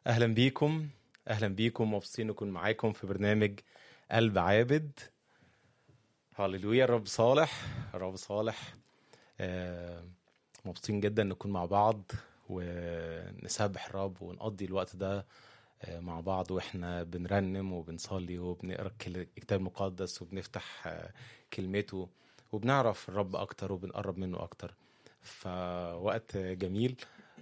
اهلا بيكم اهلا بيكم مبسوطين نكون معاكم في برنامج قلب عابد هللويا الرب صالح الرب صالح آه، مبسوطين جدا نكون مع بعض ونسبح الرب ونقضي الوقت ده آه، مع بعض واحنا بنرنم وبنصلي وبنقرا الكل- الكتاب المقدس وبنفتح آه، كلمته وبنعرف الرب اكتر وبنقرب منه اكتر فوقت جميل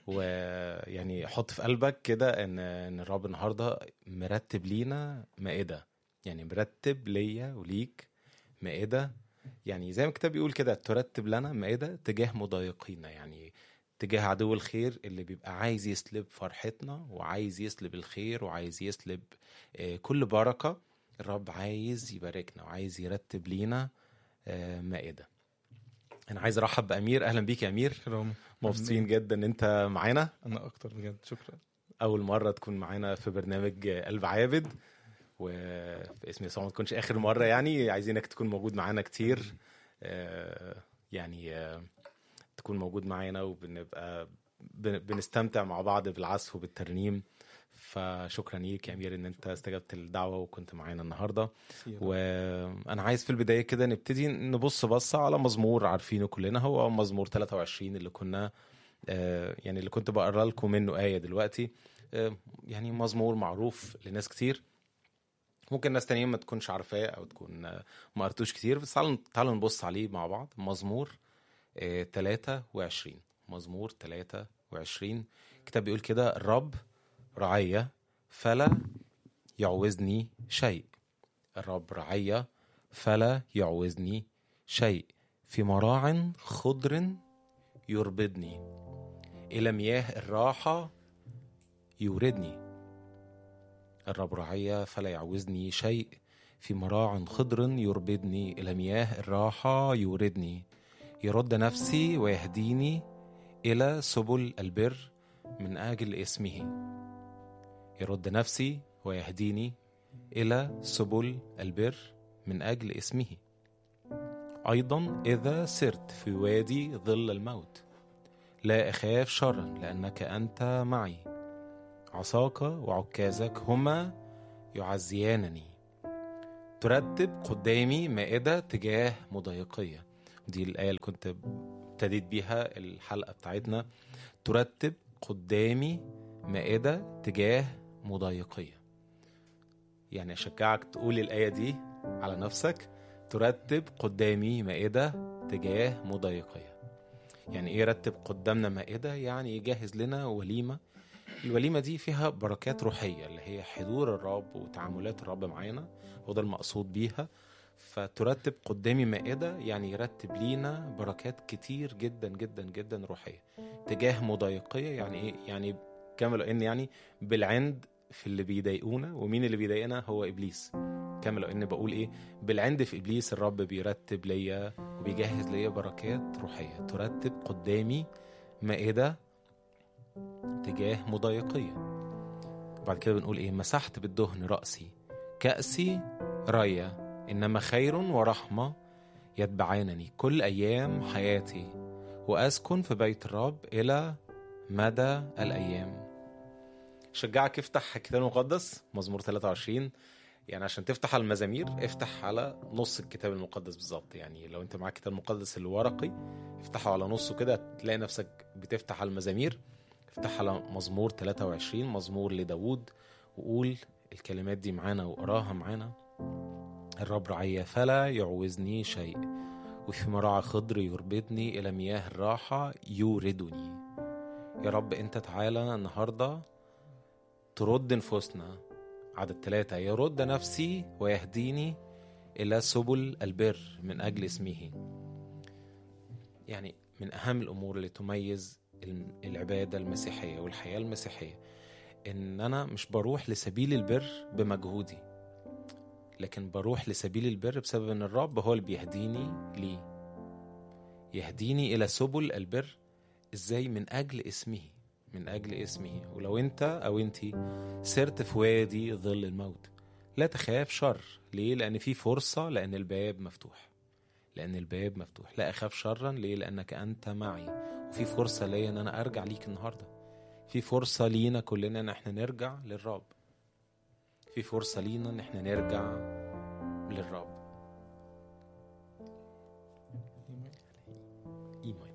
ويعني حط في قلبك كده ان ان الرب النهارده مرتب لينا مائده يعني مرتب ليا وليك مائده يعني زي ما الكتاب بيقول كده ترتب لنا مائده تجاه مضايقينا يعني تجاه عدو الخير اللي بيبقى عايز يسلب فرحتنا وعايز يسلب الخير وعايز يسلب آه، كل بركه الرب عايز يباركنا وعايز يرتب لينا آه، مائده انا عايز ارحب بامير اهلا بيك يا امير رامي مبسوطين جدا ان انت معانا انا اكتر بجد شكرا اول مره تكون معانا في برنامج قلب عابد وباسم يسوع ما تكونش اخر مره يعني عايزينك تكون موجود معانا كتير آه، يعني آه، تكون موجود معانا وبنبقى بن- بنستمتع مع بعض بالعزف وبالترنيم فشكرا ليك يا امير ان انت استجبت الدعوه وكنت معانا النهارده وانا عايز في البدايه كده نبتدي نبص بصه على مزمور عارفينه كلنا هو مزمور 23 اللي كنا آه، يعني اللي كنت بقرا لكم منه ايه دلوقتي آه، يعني مزمور معروف لناس كتير ممكن ناس تانيين ما تكونش عارفاه او تكون آه، ما قرتوش كتير بس تعالوا تعالوا نبص عليه مع بعض مزمور آه، 23 مزمور 23 الكتاب بيقول كده الرب رعية فلا يعوزني شيء الرب رعية فلا يعوزني شيء في مراع خضر يربدني إلى مياه الراحة يوردني الرب رعية فلا يعوزني شيء في مراع خضر يربدني إلى مياه الراحة يوردني يرد نفسي ويهديني إلى سبل البر من أجل اسمه يرد نفسي ويهديني إلى سبل البر من أجل اسمه أيضا إذا سرت في وادي ظل الموت لا أخاف شرا لأنك أنت معي عصاك وعكازك هما يعزيانني ترتب قدامي مائدة تجاه مضايقية دي الآية اللي كنت ابتديت بيها الحلقة بتاعتنا ترتب قدامي مائدة تجاه مضايقية يعني أشجعك تقول الآية دي على نفسك ترتب قدامي مائدة تجاه مضايقية يعني إيه رتب قدامنا مائدة يعني يجهز لنا وليمة الوليمة دي فيها بركات روحية اللي هي حضور الرب وتعاملات الرب معانا وده المقصود بيها فترتب قدامي مائدة يعني يرتب لينا بركات كتير جدا جدا جدا روحية تجاه مضايقية يعني ايه يعني كما لو ان يعني بالعند في اللي بيضايقونا ومين اللي بيضايقنا هو ابليس كما لو ان بقول ايه بالعند في ابليس الرب بيرتب ليا وبيجهز ليا بركات روحية ترتب قدامي مائدة تجاه مضايقية بعد كده بنقول ايه مسحت بالدهن رأسي كأسي راية إنما خير ورحمة يتبعانني كل أيام حياتي وأسكن في بيت الرب إلى مدى الأيام شجعك افتح الكتاب المقدس مزمور 23 يعني عشان تفتح على المزامير افتح على نص الكتاب المقدس بالظبط يعني لو انت معاك الكتاب المقدس الورقي افتحه على نصه كده تلاقي نفسك بتفتح على المزامير افتح على مزمور 23 مزمور لداود وقول الكلمات دي معانا وقراها معانا الرب رعية فلا يعوزني شيء وفي مراعى خضر يربطني إلى مياه الراحة يوردني يا رب أنت تعالى النهاردة ترد نفوسنا عدد ثلاثة يرد نفسي ويهديني إلى سبل البر من أجل اسمه يعني من أهم الأمور اللي تميز العبادة المسيحية والحياة المسيحية إن أنا مش بروح لسبيل البر بمجهودي لكن بروح لسبيل البر بسبب ان الرب هو اللي بيهديني ليه يهديني الى سبل البر ازاي من اجل اسمه من اجل اسمه ولو انت او انتي سرت في وادي ظل الموت لا تخاف شر ليه لان في فرصه لان الباب مفتوح لان الباب مفتوح لا اخاف شرا ليه لانك انت معي وفي فرصه ليا ان انا ارجع ليك النهارده في فرصة لينا كلنا ان احنا نرجع للرب في فرصة لينا ان احنا نرجع للرب إيمان